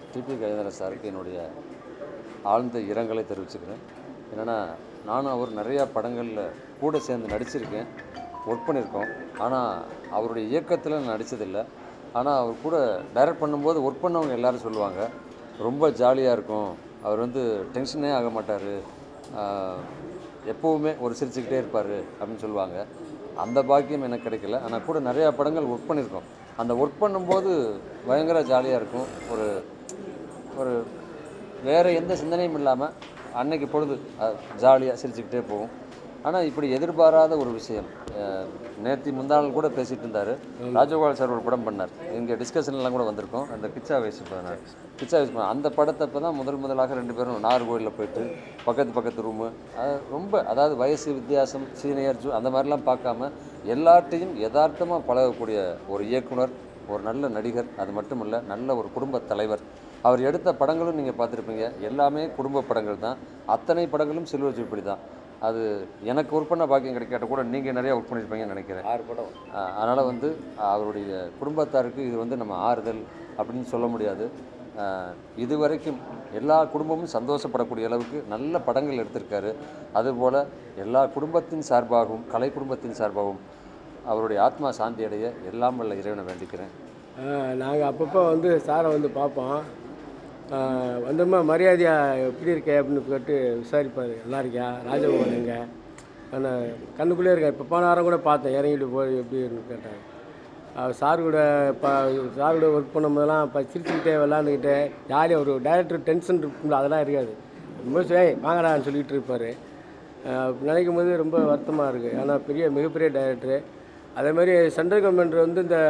DP Gajendran சாருக்கு என்னுடைய ஆழ்ந்த இரங்கலை தெரிவிச்சுக்கிறேன் என்னென்னா நானும் அவர் நிறையா படங்களில் கூட சேர்ந்து நடிச்சிருக்கேன் ஒர்க் பண்ணியிருக்கோம் ஆனால் அவருடைய இயக்கத்தில் நான் நடித்ததில்லை ஆனால் அவர் கூட டைரக்ட் பண்ணும்போது ஒர்க் பண்ணவங்க எல்லாரும் சொல்லுவாங்க ரொம்ப ஜாலியாக இருக்கும் அவர் வந்து டென்ஷனே ஆக மாட்டார் எப்போவுமே ஒரு சிரிச்சுக்கிட்டே இருப்பார் அப்படின்னு சொல்லுவாங்க அந்த பாக்கியம் எனக்கு கிடைக்கல ஆனால் கூட நிறையா படங்கள் ஒர்க் பண்ணியிருக்கோம் அந்த ஒர்க் பண்ணும்போது பயங்கர ஜாலியாக இருக்கும் ஒரு ஒரு வேறு எந்த சிந்தனையும் இல்லாமல் அன்னைக்கு பொழுது ஜாலியாக சிரிச்சுக்கிட்டே போகும் ஆனால் இப்படி எதிர்பாராத ஒரு விஷயம் அஹ், நேத்தி முந்தாள் கூட பேசிகிட்டு இருந்தார் ராஜகோபால் சார் ஒரு படம் பண்ணார் இங்கே டிஸ்கஷன்லாம் கூட வந்திருக்கோம் அந்த பிச்சா வயசு பண்ணார் பிச்சா வயசு பண்ண அந்த படத்தை இப்போ தான் முதல் முதலாக ரெண்டு பேரும் நாகர்கோவிலில் போயிட்டு பக்கத்து பக்கத்து ரூமு ரொம்ப அதாவது வயசு வித்தியாசம் சீனியர் ஜூ அந்த மாதிரிலாம் பார்க்காம எல்லார்ட்டையும் யதார்த்தமாக பழகக்கூடிய ஒரு இயக்குனர் ஒரு நல்ல நடிகர் அது மட்டும் இல்லை நல்ல ஒரு குடும்ப தலைவர் அவர் எடுத்த படங்களும் நீங்கள் பார்த்துருப்பீங்க எல்லாமே குடும்ப படங்கள் தான் அத்தனை படங்களும் சில்வர் ஜூப்பிடி தான் அது எனக்கு ஒர்க் பண்ண பாக்கியம் கிடைக்காட்ட கூட நீங்கள் நிறைய ஒர்க் பண்ணியிருப்பீங்கன்னு நினைக்கிறேன் ஆறு படம் அதனால் வந்து அவருடைய குடும்பத்தாருக்கு இது வந்து நம்ம ஆறுதல் அப்படின்னு சொல்ல முடியாது ஆஹ் இது வரைக்கும் எல்லா குடும்பமும் சந்தோஷப்படக்கூடிய அளவுக்கு நல்ல படங்கள் எடுத்திருக்காரு அதுபோல் எல்லா குடும்பத்தின் சார்பாகவும் கலை குடும்பத்தின் சார்பாகவும் அவருடைய ஆத்மா சாந்தி அடைய எல்லாம் வல்ல இறைவனை வேண்டிக்கிறேன் நாங்கள் அப்பப்போ வந்து சாரை வந்து பார்ப்போம் ஆஹ் வந்தோமா மரியாதையாக எப்படி இருக்கே அப்படின்னு கேட்டு விசாரிப்பார் நல்லா இருக்கியா ராஜபவன் எங்க ஆனால் கண்ணுக்குள்ளே இருக்கேன் இப்போ போன வாரம் கூட பார்த்தேன் இறங்கிட்டு போய் எப்படின்னு கேட்டார் அவர் சார் கூட இப்போ சார் கூட ஒர்க் பண்ணும்போதெல்லாம் இப்போ சிரிச்சுக்கிட்டே விளாண்டுக்கிட்டே ஜாலியாக ஒரு டைரக்டர் டென்ஷன் இருக்கும்ல அதெல்லாம் இருக்காது ரொம்ப ஏய் வாங்கடான்னு சொல்லிட்டு இருப்பார் நினைக்கும் போது ரொம்ப வருத்தமாக இருக்குது ஏன்னா பெரிய மிகப்பெரிய டைரக்டரு அதே மாதிரி சென்ட்ரல் கவர்மெண்ட் வந்து இந்த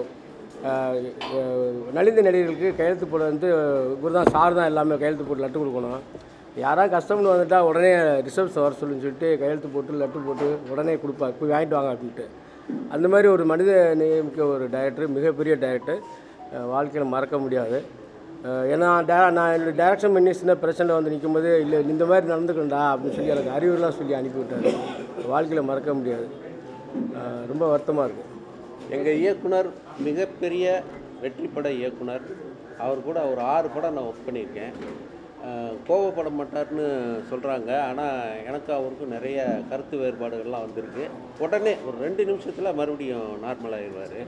ஆஹ் அஹ் நலிந்த நடிகர்களுக்கு கையெழுத்து போட வந்து இவர் தான் சார் தான் எல்லாமே கையெழுத்து போட்டு லட்டு கொடுக்கணும் யாராவது கஸ்டமர் வந்துட்டால் உடனே ரிசப்ஷன் வர சொல்லுன்னு சொல்லிட்டு கையெழுத்து போட்டு லட்டு போட்டு உடனே கொடுப்பார் போய் வாங்கிட்டு வாங்க அப்படின்ட்டு அந்த மாதிரி ஒரு மனித நேயமிக்க ஒரு டைரக்டர் மிகப்பெரிய டைரக்டர் வாழ்க்கையில் மறக்க முடியாது அஹ் ஏன்னா டே நான் என்னோட டைரக்ஷன் பண்ணி சின்ன பிரச்சனை வந்து நிற்கும்போது இல்லை இந்த மாதிரி நடந்துக்கணும்டா அப்படின்னு சொல்லி எனக்கு அறிவுலாம் சொல்லி அனுப்பி விட்டார் வாழ்க்கையில் மறக்க முடியாது அஹ் ரொம்ப வருத்தமாக இருக்குது எங்கள் இயக்குனர் மிகப்பெரிய வெற்றிப்பட இயக்குனர் அவர் கூட ஒரு ஆறு படம் நான் ஒர்க் பண்ணியிருக்கேன் அஹ் கோவப்பட மாட்டார்னு சொல்கிறாங்க ஆனால் எனக்கு அவருக்கும் நிறைய கருத்து வேறுபாடுகள்லாம் வந்திருக்கு உடனே ஒரு ரெண்டு நிமிஷத்தில் மறுபடியும் நார்மல் ஆயிடுவார்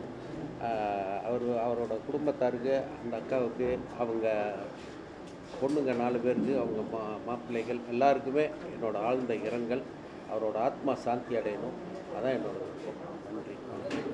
அவர் அவரோட குடும்பத்தாருக்கு அந்த அக்காவுக்கு அவங்க பொண்ணுங்க நாலு பேருக்கு அவங்க மா மாப்பிள்ளைகள் எல்லாருக்குமே என்னோட ஆழ்ந்த இரங்கல் அவரோட ஆத்மா சாந்தி அடையணும் அதான் என்னோட விருப்பம் நன்றி